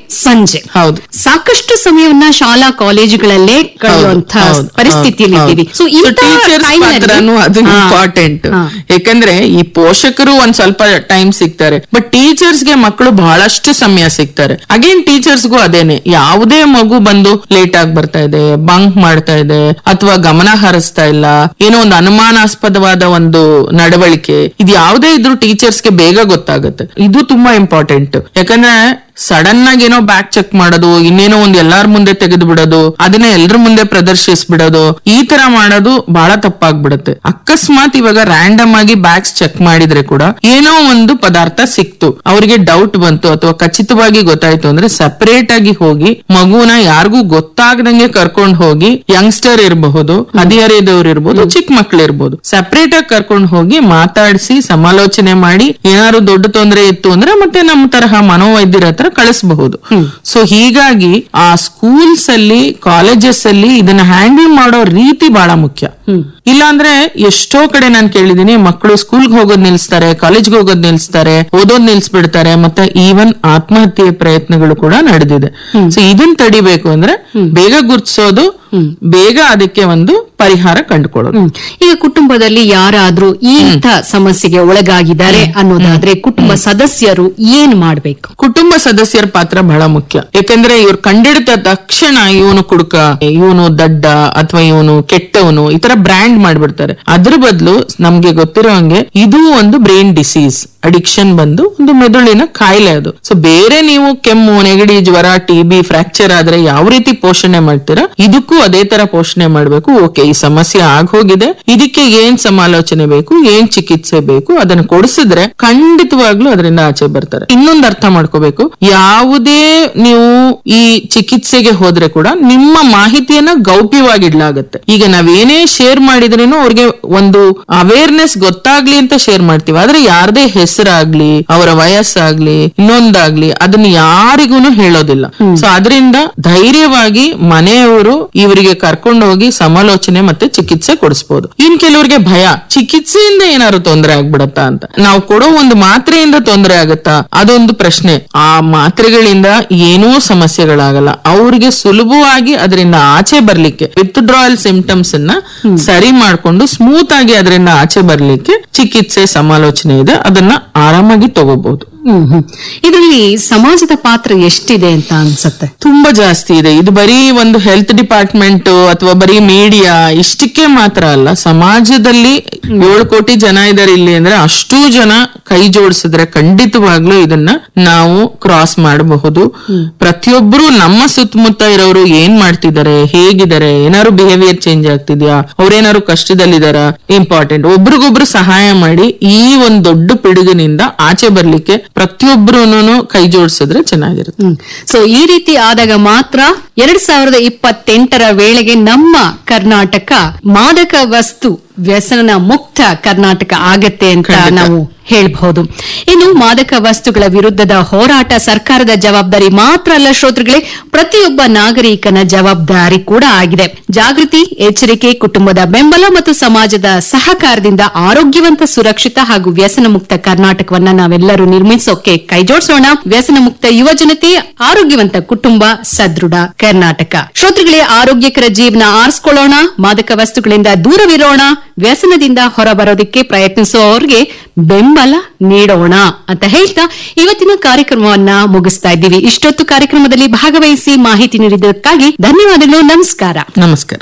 ಸಂಜೆ ಹೌದು. ಸಾಕಷ್ಟು ಸಮಯವನ್ನ ಶಾಲಾ ಕಾಲೇಜುಗಳಲ್ಲೇ ಕಳೆಯುವಂತ ಹೌದು, ಪರಿಸ್ಥಿತಿಯಲ್ಲಿ ಹೌದು. ಇದ್ದೀವಿ ಸೊ So, ಇಂಥ teachers time ನಲ್ಲಿ- ಪಾತ್ರನೂ ಅದು ಹಾ, ಇಂಪಾರ್ಟೆಂಟ್ ಹಾ. ಯಾಕಂದ್ರೆ ಈ ಪೋಷಕರು ಒಂದ್ ಸ್ವಲ್ಪ ಟೈಮ್ ಸಿಗ್ತಾರೆ ಬಟ್ ಟೀಚರ್ಸ್ ಗೆ ಮಕ್ಕಳು ಬಹಳಷ್ಟು ಸಮಯ ಸಿಗ್ತಾರೆ ಅಗೇನ್ ಟೀಚರ್ಸ್ಗೂ ಅದೇನೆ ಯಾವುದೇ ಮಗು ಬಂದು ಲೇಟ್ ಆಗಿ ಬರ್ತಾ ಇದೆ ಬಂಕ್ ಮಾಡ್ತಾ ಇದೆ ಅಥವಾ ಗಮನ ಹರಿಸ್ತಾ ಇಲ್ಲ ಏನೋ ಒಂದು ಅನುಮಾನಾಸ್ಪದವಾದ ಒಂದು ನಡವಳಿಕೆ ಇದು ಯಾವುದೇ ಇದ್ರೂ ಟೀಚರ್ಸ್ಗೆ ಬೇಗ ಗೊತ್ತಾಗುತ್ತೆ ಇದು ತುಂಬಾ ಇಂಪಾರ್ಟೆಂಟ್ ಯಾಕಂದ್ರೆ ಸಡನ್ ಆಗಿ ಏನೋ ಬ್ಯಾಗ್ ಚೆಕ್ ಮಾಡೋದು ಇನ್ನೇನೋ ಒಂದ್ ಎಲ್ಲಾರ ಮುಂದೆ ತೆಗೆದು ಬಿಡೋದು ಅದನ್ನ ಎಲ್ರ ಮುಂದೆ ಪ್ರದರ್ಶಿಸ್ಬಿಡೋದು ಈ ತರ ಮಾಡೋದು ಬಹಳ ತಪ್ಪಾಗ್ಬಿಡುತ್ತೆ ಅಕಸ್ಮಾತ್ ಇವಾಗ ರ್ಯಾಂಡಮ್ ಆಗಿ ಬ್ಯಾಗ್ಸ್ ಚೆಕ್ ಮಾಡಿದ್ರೆ ಕೂಡ ಏನೋ ಒಂದು ಪದಾರ್ಥ ಸಿಕ್ತು ಅವರಿಗೆ ಡೌಟ್ ಬಂತು ಅಥವಾ ಖಚಿತವಾಗಿ ಗೊತ್ತಾಯ್ತು ಅಂದ್ರೆ ಸಪರೇಟ್ ಆಗಿ ಹೋಗಿ ಮಗುನ ಯಾರಿಗೂ ಗೊತ್ತಾಗದಂಗೆ ಕರ್ಕೊಂಡು ಹೋಗಿ ಯಂಗ್ಸ್ಟರ್ ಇರಬಹುದು ಹದಿಹರೆಯದವ್ರು ಇರ್ಬೋದು ಚಿಕ್ಕ ಮಕ್ಳು ಇರ್ಬೋದು ಸಪರೇಟ್ ಆಗಿ ಕರ್ಕೊಂಡು ಹೋಗಿ ಮಾತಾಡಿಸಿ ಸಮಾಲೋಚನೆ ಮಾಡಿ ಏನಾದ್ರು ದೊಡ್ಡ ತೊಂದರೆ ಇತ್ತು ಅಂದ್ರೆ ಮತ್ತೆ ನಮ್ಮ ತರಹ ಮನೋವೈದ್ಯರ ಹತ್ರ ಕಳಿಸಬಹುದು ಸೊ ಹೀಗಾಗಿ ಆ ಸ್ಕೂಲ್ಸ್ ಅಲ್ಲಿ ಕಾಲೇಜಸ್ ಅಲ್ಲಿ ಇದನ್ನ ಹ್ಯಾಂಡಲ್ ಮಾಡೋ ರೀತಿ ಬಹಳ ಮುಖ್ಯ ಇಲ್ಲಾಂದ್ರೆ ಎಷ್ಟೋ ಕಡೆ ನಾನು ಕೇಳಿದೀನಿ ಮಕ್ಕಳು ಸ್ಕೂಲ್ಗೆ ಹೋಗೋದ್ ನಿಲ್ಸ್ತಾರೆ ಕಾಲೇಜ್ಗೆ ಹೋಗೋದ್ ನಿಲ್ಸ್ತಾರೆ ಓದೋದ್ ನಿಲ್ಸ್ಬಿಡ್ತಾರೆ ಮತ್ತೆ ಈವನ್ ಆತ್ಮಹತ್ಯೆ ಪ್ರಯತ್ನಗಳು ಕೂಡ ನಡೆದಿದೆ ಸೊ ಇದನ್ನ ತಡಿಬೇಕು ಅಂದ್ರೆ ಬೇಗ ಗುರ್ತಿಸೋದು ಬೇಗ ಅದಕ್ಕೆ ಒಂದು ಪರಿಹಾರ ಕಂಡುಕೊಳ್ಳೋದು ಹ್ಮ್. ಈಗ ಕುಟುಂಬದಲ್ಲಿ ಯಾರಾದ್ರೂ ಈ ಇಂಥ ಸಮಸ್ಯೆಗೆ ಒಳಗಾಗಿದ್ದಾರೆ ಅನ್ನೋದಾದ್ರೆ ಕುಟುಂಬ ಸದಸ್ಯರು ಏನ್ ಮಾಡ್ಬೇಕು ಕುಟುಂಬ ಸದಸ್ಯರ ಪಾತ್ರ ಬಹಳ ಮುಖ್ಯ ಯಾಕಂದ್ರೆ ಇವ್ರು ಕಂಡಿಡಿದ ತಕ್ಷಣ ಇವನು ಕುಡುಕ ಇವನು ದಡ್ಡ ಅಥವಾ ಇವನು ಕೆಟ್ಟವನು ಈ ತರ ಬ್ರ್ಯಾಂಡ್ ಮಾಡ್ಬಿಡ್ತಾರೆ ಅದ್ರ ಬದಲು ನಮ್ಗೆ ಗೊತ್ತಿರೋ ಹಂಗೆ ಇದು ಒಂದು ಬ್ರೈನ್ ಡಿಸೀಸ್ ಅಡಿಕ್ಷನ್ ಬಂದು ಒಂದು ಮೆದುಳಿನ ಕಾಯಿಲೆ ಅದು ಸೊ ಬೇರೆ ನೀವು ಕೆಮ್ಮು ನೆಗಡಿ ಜ್ವರ ಟಿಬಿ ಫ್ರಾಕ್ಚರ್ ಆದ್ರೆ ಯಾವ ರೀತಿ ಪೋಷಣೆ ಮಾಡ್ತೀರಾ ಇದಕ್ಕೂ ಅದೇ ತರ ಪೋಷಣೆ ಮಾಡ್ಬೇಕು ಓಕೆ ಈ ಸಮಸ್ಯೆ ಆಗೋಗಿದೆ ಇದಕ್ಕೆ ಏನ್ ಸಮಾಲೋಚನೆ ಬೇಕು ಏನ್ ಚಿಕಿತ್ಸೆ ಬೇಕು ಅದನ್ನ ಕೊಡಿಸಿದ್ರೆ ಖಂಡಿತವಾಗ್ಲೂ ಅದರಿಂದ ಆಚೆ ಬರ್ತಾರೆ ಇನ್ನೊಂದು ಅರ್ಥ ಮಾಡ್ಕೋಬೇಕು ಯಾವುದೇ ನೀವು ಈ ಚಿಕಿತ್ಸೆಗೆ ಹೋದ್ರೆ ಕೂಡ ನಿಮ್ಮ ಮಾಹಿತಿಯನ್ನ ಗೌಪ್ಯವಾಗಿಡ್ಲಾಗತ್ತೆ ಈಗ ನಾವೇನೇ ಶೇರ್ ಮಾಡಿದ್ರೇನು ಅವ್ರಿಗೆ ಒಂದು ಅವೇರ್ನೆಸ್ ಗೊತ್ತಾಗ್ಲಿ ಅಂತ ಶೇರ್ ಮಾಡ್ತೀವಿ ಆದ್ರೆ ಯಾರದೇ ಹೆಸರಾಗ್ಲಿ ಅವರ ವಯಸ್ಸಾಗ್ಲಿ ಇನ್ನೊಂದಾಗ್ಲಿ ಅದನ್ನ ಯಾರಿಗೂ ಹೇಳೋದಿಲ್ಲ ಸೊ ಅದರಿಂದ ಧೈರ್ಯವಾಗಿ ಮನೆಯವರು ಇವರಿಗೆ ಕರ್ಕೊಂಡು ಹೋಗಿ ಸಮಾಲೋಚನೆ ಮತ್ತೆ ಚಿಕಿತ್ಸೆ ಕೊಡಿಸ್ಬೋದು ಇನ್ ಕೆಲವರಿಗೆ ಭಯ ಚಿಕಿತ್ಸೆಯಿಂದ ಏನಾದ್ರು ತೊಂದರೆ ಆಗ್ಬಿಡತ್ತಾ ಅಂತ ನಾವು ಕೊಡೋ ಒಂದು ಮಾತ್ರೆಯಿಂದ ತೊಂದರೆ ಆಗುತ್ತಾ ಅದೊಂದು ಪ್ರಶ್ನೆ ಆ ಮಾತ್ರೆಗಳಿಂದ ಏನೂ ಸಮಸ್ಯೆಗಳಾಗಲ್ಲ ಅವ್ರಿಗೆ ಸುಲಭವಾಗಿ ಅದರಿಂದ ಆಚೆ ಬರ್ಲಿಕ್ಕೆ ವಿತ್ಡ್ರಾಯಲ್ ಸಿಂಪ್ಟಮ್ಸ್ ಅನ್ನ ಸರಿ ಮಾಡ್ಕೊಂಡು ಸ್ಮೂತ್ ಆಗಿ ಅದರಿಂದ ಆಚೆ ಬರ್ಲಿಕ್ಕೆ ಚಿಕಿತ್ಸೆ ಸಮಾಲೋಚನೆ ಇದೆ ಅದನ್ನ ಆರಾಮಾಗಿ ತಗೋಬಹುದು ಹ್ಮ್ ಹ್ಮ್ ಇದರಲ್ಲಿ ಸಮಾಜದ ಪಾತ್ರ ಎಷ್ಟಿದೆ ಅಂತ ಅನ್ಸತ್ತೆ ತುಂಬಾ ಜಾಸ್ತಿ ಇದೆ ಇದು ಬರೀ ಒಂದು ಹೆಲ್ತ್ ಡಿಪಾರ್ಟ್ಮೆಂಟ್ ಅಥವಾ ಬರೀ ಮೀಡಿಯಾ ಇಷ್ಟಕ್ಕೆ ಮಾತ್ರ ಅಲ್ಲ ಸಮಾಜದಲ್ಲಿ ಏಳು ಕೋಟಿ ಜನ ಇದಾರೆ ಇಲ್ಲಿ ಅಂದ್ರೆ ಅಷ್ಟು ಜನ ಕೈ ಜೋಡಿಸಿದ್ರೆ ಖಂಡಿತವಾಗ್ಲೂ ಇದನ್ನ ನಾವು ಕ್ರಾಸ್ ಮಾಡಬಹುದು ಪ್ರತಿಯೊಬ್ಬರು ನಮ್ಮ ಸುತ್ತಮುತ್ತ ಇರೋರು ಏನ್ ಮಾಡ್ತಿದ್ದಾರೆ ಹೇಗಿದ್ದಾರೆ ಏನಾದ್ರು ಬಿಹೇವಿಯರ್ ಚೇಂಜ್ ಆಗ್ತಿದ್ಯಾ ಅವ್ರೇನಾದ್ರು ಕಷ್ಟದಲ್ಲಿದಾರ ಇಂಪಾರ್ಟೆಂಟ್ ಒಬ್ರಿಗೊಬ್ರು ಸಹಾಯ ಮಾಡಿ ಈ ಒಂದ್ ದೊಡ್ಡ ಪಿಡುಗಿನಿಂದ ಆಚೆ ಬರ್ಲಿಕ್ಕೆ ಪ್ರತಿಯೊಬ್ರು ಕೈ ಜೋಡಿಸಿದ್ರೆ ಚೆನ್ನಾಗಿರುತ್ತೆ ಸೊ ಈ ರೀತಿ ಆದಾಗ ಮಾತ್ರ ಎರಡ್ ಸಾವಿರದ ಇಪ್ಪತ್ತೆಂಟರ ವೇಳೆಗೆ ನಮ್ಮ ಕರ್ನಾಟಕ ಮಾದಕ ವಸ್ತು ವ್ಯಸನ ಮುಕ್ತ ಕರ್ನಾಟಕ ಆಗತ್ತೆ ಅಂತ ಖಂಡಿತ. ನಾವು ಹೇಳಬಹುದು ಇನ್ನು ಮಾದಕ ವಸ್ತುಗಳ ವಿರುದ್ಧದ ಹೋರಾಟ ಸರ್ಕಾರದ ಜವಾಬ್ದಾರಿ ಮಾತ್ರ ಅಲ್ಲ ಶ್ರೋತೃಗಳೇ ಪ್ರತಿಯೊಬ್ಬ ನಾಗರಿಕನ ಜವಾಬ್ದಾರಿ ಕೂಡ ಆಗಿದೆ ಜಾಗೃತಿ ಎಚ್ಚರಿಕೆ ಕುಟುಂಬದ ಬೆಂಬಲ ಮತ್ತು ಸಮಾಜದ ಸಹಕಾರದಿಂದ ಆರೋಗ್ಯವಂತ ಸುರಕ್ಷಿತ ಹಾಗೂ ವ್ಯಸನ ಮುಕ್ತ ಕರ್ನಾಟಕವನ್ನ ನಾವೆಲ್ಲರೂ ನಿರ್ಮಿಸೋಕೆ ಕೈಜೋಡಿಸೋಣ ವ್ಯಸನ ಮುಕ್ತ ಯುವ ಜನತೆ ಆರೋಗ್ಯವಂತ ಕುಟುಂಬ ಸದೃಢ ಕರ್ನಾಟಕ ಶ್ರೋತೃಗಳೇ ಆರೋಗ್ಯಕರ ಜೀವನ ಆರಿಸ್ಕೊಳ್ಳೋಣ ಮಾದಕ ವಸ್ತುಗಳಿಂದ ದೂರವಿರೋಣ ವ್ಯಸನದಿಂದ ಹೊರಬರೋದಕ್ಕೆ ಪ್ರಯತ್ನಿಸುವವರಿಗೆ ಬೆಂಬಲ ನೀಡೋಣ ಅಂತ ಹೇಳ್ತಾ ಇವತ್ತಿನ ಕಾರ್ಯಕ್ರಮವನ್ನ ಮುಗಿಸ್ತಾ ಇದ್ದೀವಿ ಇಷ್ಟೊತ್ತು ಕಾರ್ಯಕ್ರಮದಲ್ಲಿ ಭಾಗವಹಿಸಿ ಮಾಹಿತಿ ನೀಡಿದ್ದಕ್ಕಾಗಿ ಧನ್ಯವಾದಗಳು ನಮಸ್ಕಾರ ನಮಸ್ಕಾರ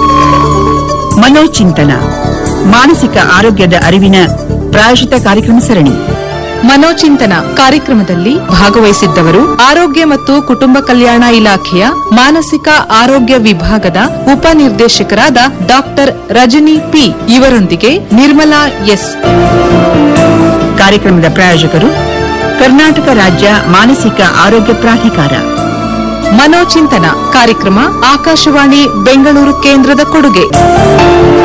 ಮನೋಚಿಂತನ ಮಾನಸಿಕ ಆರೋಗ್ಯದ ಅರಿವಿನ ಪ್ರಾಯಶಿತ ಕಾರ್ಯಕ್ರಮ ಸರಣಿ ಮನೋಚಿಂತನ ಕಾರ್ಯಕ್ರಮದಲ್ಲಿ ಭಾಗವಹಿಸಿದ್ದವರು ಆರೋಗ್ಯ ಮತ್ತು ಕುಟುಂಬ ಕಲ್ಯಾಣ ಇಲಾಖೆಯ ಮಾನಸಿಕ ಆರೋಗ್ಯ ವಿಭಾಗದ ಉಪನಿರ್ದೇಶಕರಾದ ಡಾಕ್ಟರ್ ರಜನಿ ಪಿ ಇವರೊಂದಿಗೆ ನಿರ್ಮಲಾ ಎಸ್ ಕಾರ್ಯಕ್ರಮದ ಪ್ರಾಯೋಜಕರು ಕರ್ನಾಟಕ ರಾಜ್ಯ ಮಾನಸಿಕ ಆರೋಗ್ಯ ಪ್ರಾಧಿಕಾರ ಮನೋಚಿಂತನ ಕಾರ್ಯಕ್ರಮ ಆಕಾಶವಾಣಿ ಬೆಂಗಳೂರು ಕೇಂದ್ರದ ಕೊಡುಗೆ